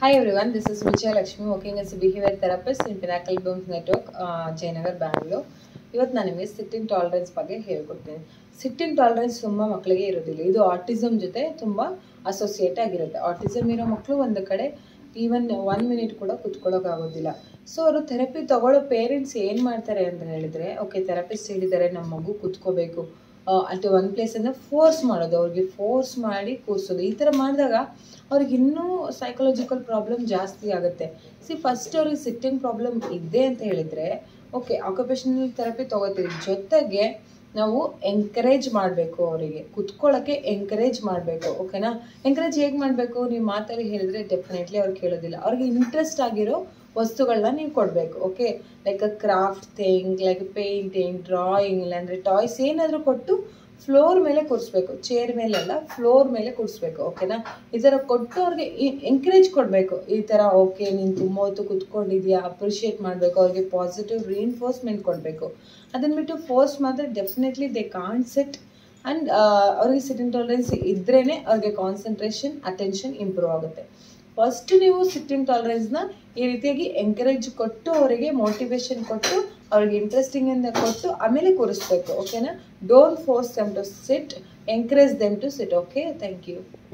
Hi everyone, this is Vichya Lakshmi working as a behavior therapist in Pinnacle Bones Network, uh, Jayanagar Bangalore ಇವತ್ತು ನಾನು ನಿಮಗೆ sitting tolerance ಬಗ್ಗೆ ಹೇಳ್ಕೊಡ್ತೀನಿ sitting tolerance ತುಂಬ ಮಕ್ಕಳಿಗೆ ಇರೋದಿಲ್ಲ ಇದು ಆಟಿಸಮ್ ಜೊತೆ ತುಂಬ ಅಸೋಸಿಯೇಟ್ ಆಗಿರುತ್ತೆ ಆಟಿಸಮ್ ಇರೋ ಮಕ್ಕಳು ಒಂದು ಕಡೆ ಈವನ್ ಒನ್ ಮಿನಿಟ್ ಕೂಡ ಕುತ್ಕೊಳ್ಳೋಕ್ಕಾಗೋದಿಲ್ಲ ಸೊ ಅವರು ಥೆರಪಿ ತಗೊಳ್ಳೋ ಪೇರೆಂಟ್ಸ್ ಏನು ಮಾಡ್ತಾರೆ ಅಂತ ಹೇಳಿದರೆ ಓಕೆ ಥೆರಪಿಸ್ಟ್ ಹೇಳಿದ್ದಾರೆ ನಮ್ಮ ಮಗು ಕುತ್ಕೋಬೇಕು ಅಟ್ ಒನ್ ಪ್ಲೇಸಿಂದ ಫೋರ್ಸ್ ಮಾಡೋದು ಅವ್ರಿಗೆ ಫೋರ್ಸ್ ಮಾಡಿ ಕೂರಿಸೋದು ಈ ಥರ ಮಾಡಿದಾಗ ಅವ್ರಿಗೆ ಇನ್ನೂ ಸೈಕಲಾಜಿಕಲ್ ಪ್ರಾಬ್ಲಮ್ ಜಾಸ್ತಿ ಆಗುತ್ತೆ ಸಿ ಫಸ್ಟ್ ಅವ್ರಿಗೆ ಸಿಟ್ಟಿಂಗ್ ಪ್ರಾಬ್ಲಮ್ ಇದೆ ಅಂತ ಹೇಳಿದರೆ ಓಕೆ ಆಕ್ಯುಪೇಷನಲ್ ಥೆರಪಿ ತೊಗೋತೀವಿ ಜೊತೆಗೆ ನಾವು ಎಂಕರೇಜ್ ಮಾಡಬೇಕು ಅವರಿಗೆ ಕುತ್ಕೊಳ್ಳೋಕ್ಕೆ ಎಂಕರೇಜ್ ಮಾಡಬೇಕು ಓಕೆನಾ ಎಂಕರೇಜ್ ಹೇಗೆ ಮಾಡಬೇಕು ನೀವು ಮಾತಲ್ಲಿ ಹೇಳಿದ್ರೆ ಡೆಫಿನೆಟ್ಲಿ ಅವ್ರು ಕೇಳೋದಿಲ್ಲ ಅವ್ರಿಗೆ ಇಂಟ್ರೆಸ್ಟ್ ಆಗಿರೋ ವಸ್ತುಗಳನ್ನ ನೀವು ಕೊಡಬೇಕು okay like a craft thing like painting drawing ಇಲ್ಲಾಂದರೆ ಟಾಯ್ಸ್ ಏನಾದರೂ ಕೊಟ್ಟು ಫ್ಲೋರ್ ಮೇಲೆ ಕೂರಿಸ್ಬೇಕು ಚೇರ್ ಮೇಲೆಲ್ಲ ಫ್ಲೋರ್ ಮೇಲೆ ಕೂರಿಸ್ಬೇಕು ಓಕೆನಾ ಈ ಥರ ಕೊಟ್ಟು ಅವ್ರಿಗೆ ಎಂಕರೇಜ್ ಕೊಡಬೇಕು ಈ ಥರ ಓಕೆ ನೀನು ತುಂಬ ಹೊತ್ತು ಕುತ್ಕೊಂಡಿದ್ಯಾ ಅಪ್ರಿಷಿಯೇಟ್ ಮಾಡಬೇಕು ಅವ್ರಿಗೆ ಪಾಸಿಟಿವ್ ರೀಇನ್ಫೋರ್ಸ್ಮೆಂಟ್ ಕೊಡಬೇಕು ಅದನ್ನು ಬಿಟ್ಟು ಫೋರ್ಸ್ ಮಾತ್ರ definitely they can't sit and ಅವ್ರಿಗೆ ಸಿಟ್ಟಿಂಗ್ ಟಾಲರೆನ್ಸ್ ಇದ್ರೇ ಅವ್ರಿಗೆ ಕಾನ್ಸಂಟ್ರೇಷನ್ ಅಟೆನ್ಷನ್ ಇಂಪ್ರೂವ್ ಆಗುತ್ತೆ ಫಸ್ಟ್ ನೀವು ಸಿಟ್ಟಿಂಗ್ ಟಾಲರೆನ್ಸ್ನ ಈ ರೀತಿಯಾಗಿ ಎಂಕರೇಜ್ ಕೊಟ್ಟು ಅವರಿಗೆ ಮೋಟಿವೇಶನ್ ಕೊಟ್ಟು ಅವ್ರಿಗೆ ಇಂಟ್ರೆಸ್ಟಿಂಗ್ ಇಂದ ಕೊಟ್ಟು ಆಮೇಲೆ ಕೂರಿಸ್ಬೇಕು ಓಕೆನಾ don't force them to sit encourage them to sit okay thank you